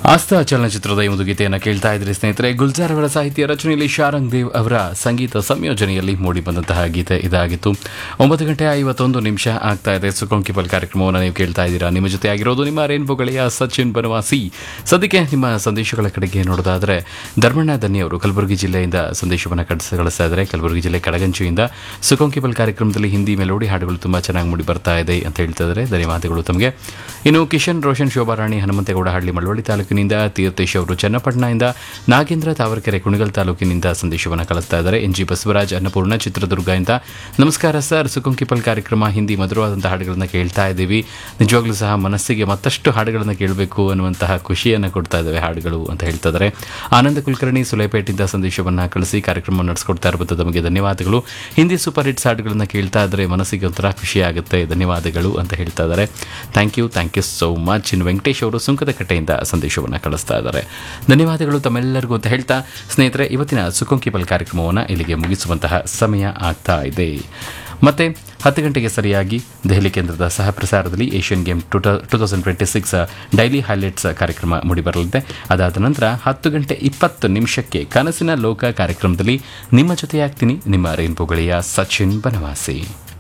ಆಸ್ತಾ ಚಲನಚಿತ್ರದ ಈ ಒಂದು ಗೀತೆಯನ್ನು ಕೇಳ್ತಾ ಇದ್ರಿ ಸ್ನೇಹಿತರೆ ಗುಲ್ಜಾರ್ ಅವರ ಸಾಹಿತ್ಯ ರಚನೆಯಲ್ಲಿ ಶಾರಂಗ್ ದೇವ್ ಅವರ ಸಂಗೀತ ಸಂಯೋಜನೆಯಲ್ಲಿ ಮೂಡಿ ಬಂದಂತಹ ಗೀತೆ ಇದಾಗಿತ್ತು ಒಂಬತ್ತು ಗಂಟೆ ಐವತ್ತೊಂದು ನಿಮಿಷ ಆಗ್ತಾ ಇದೆ ಸುಕೊಂಕಿಪಲ್ ಕಾರ್ಯಕ್ರಮವನ್ನು ನೀವು ಕೇಳ್ತಾ ಇದ್ದೀರಾ ನಿಮ್ಮ ಜೊತೆ ಆಗಿರೋದು ನಿಮ್ಮ ರೇನ್ಬೋ ಗೆಳೆಯ ಸಚಿನ್ ಬನವಾಸಿ ಸದ್ಯಕ್ಕೆ ನಿಮ್ಮ ಸಂದೇಶಗಳ ಕಡೆಗೆ ನೋಡೋದಾದ್ರೆ ಧರ್ಮಣ್ಣ ದನ್ನಿ ಅವರು ಕಲಬುರಗಿ ಜಿಲ್ಲೆಯಿಂದ ಸಂದೇಶವನ್ನು ಕಳಿಸ್ ಕಳಿಸ್ತಾ ಇದ್ದಾರೆ ಕಲಬುರಗಿ ಜಿಲ್ಲೆ ಕಡಗಂಚಿಯಿಂದ ಸುಕೊಂಕಿಪಲ್ ಕಾರ್ಯಕ್ರಮದಲ್ಲಿ ಹಿಂದಿ ಮೆಲೋಡಿ ಹಾಡುಗಳು ತುಂಬಾ ಚೆನ್ನಾಗಿ ಮೂಡಿ ಬರ್ತಾ ಇದೆ ಅಂತ ಹೇಳ್ತಾ ಇದ್ದಾರೆ ಧನ್ಯವಾದಗಳು ತಮಗೆ ಇನ್ನು ಕಿಶನ್ ರೋಷನ್ ಶೋಭಾರಾಣಿ ಹನುಮಂತೇಗೌಡ ಹಳ್ಳಿ ಮಳವಳ್ಳಿ ತಾಲೂಕಿನಿಂದ ತೀರ್ಥೇಶ್ ಅವರು ಚನ್ನಪಟ್ಟಣದಿಂದ ನಾಗೇಂದ್ರ ತಾವರೆಕೆರೆ ಕುಣಿಗಲ್ ತಾಲೂಕಿನಿಂದ ಸಂದೇಶವನ್ನು ಕಳಿಸ್ತಾ ಇದ್ದಾರೆ ಎನ್ ಜಿ ಬಸವರಾಜ್ ಅನ್ನಪೂರ್ಣ ಚಿತ್ರದುರ್ಗ ಇಂದ ನಮಸ್ಕಾರ ಸರ್ ಸುಕೊಂಕಿಪಲ್ ಕಾರ್ಯಕ್ರಮ ಹಿಂದಿ ಮಧುರವಾದಂತಹ ಹಾಡುಗಳನ್ನು ಕೇಳ್ತಾ ಇದ್ದೀವಿ ನಿಜವಾಗ್ಲೂ ಸಹ ಮನಸ್ಸಿಗೆ ಮತ್ತಷ್ಟು ಹಾಡುಗಳನ್ನು ಕೇಳಬೇಕು ಅನ್ನುವಂತಹ ಖುಷಿಯನ್ನು ಕೊಡ್ತಾ ಇದ್ದಾವೆ ಹಾಡುಗಳು ಅಂತ ಹೇಳ್ತಾ ಇದ್ದಾರೆ ಆನಂದ ಕುಲಕರ್ಣಿ ಸುಲೇಪೇಟಿಂದ ಸಂದೇಶವನ್ನು ಕಳಿಸಿ ಕಾರ್ಯಕ್ರಮ ನಡೆಸ್ಕೊಡ್ತಾ ಇರಬಹುದು ತಮಗೆ ಧನ್ಯವಾದಗಳು ಹಿಂದಿ ಸೂಪರ್ ಹಿಟ್ಸ್ ಹಾಡುಗಳನ್ನು ಕೇಳ್ತಾ ಇದ್ರೆ ಮನಸ್ಸಿಗೆ ಒಂಥರ ಖುಷಿ ಆಗುತ್ತೆ ಧನ್ಯವಾದಗಳು ಅಂತ ಹೇಳ್ತಾ ಇದ್ದಾರೆ thank you thank you so much ಇನ್ನು ವೆಂಕಟೇಶ್ ಅವರು ಸುಂಕದಕಟ್ಟೆಯಿಂದ ಸಂದೇಶವನ್ನು ಕಳಿಸ್ತಾ ಇದ್ದಾರೆ ಧನ್ಯವಾದಗಳು ತಮ್ಮೆಲ್ಲರಿಗೂ ಅಂತ ಹೇಳ್ತಾ ಸ್ನೇಹಿತರೆ ಇವತ್ತಿನ ಸುಕೊಂಕಿಪಲ್ ಕಾರ್ಯಕ್ರಮವನ್ನು ಇಲ್ಲಿಗೆ ಮುಗಿಸುವಂತಹ ಸಮಯ ಆಗ್ತಾ ಇದೆ ಮತ್ತೆ ಹತ್ತು ಗಂಟೆಗೆ ಸರಿಯಾಗಿ ದೆಹಲಿ ಕೇಂದ್ರದ ಸಹ ಪ್ರಸಾರದಲ್ಲಿ Asian game two two thousand twenty six daily highlights ಕಾರ್ಯಕ್ರಮ ಮೂಡಿಬರಲಿದೆ ಅದಾದ ನಂತರ ಹತ್ತು ಗಂಟೆ ಇಪ್ಪತ್ತು ನಿಮಿಷಕ್ಕೆ ಕನಸಿನ ಲೋಕ ಕಾರ್ಯಕ್ರಮದಲ್ಲಿ ನಿಮ್ಮ ಜೊತೆಯಾಗ್ತೀನಿ ನಿಮ್ಮ ರೇನ್ಬೋ ಗೆಳೆಯ ಸಚಿನ್ ಬನವಾಸಿ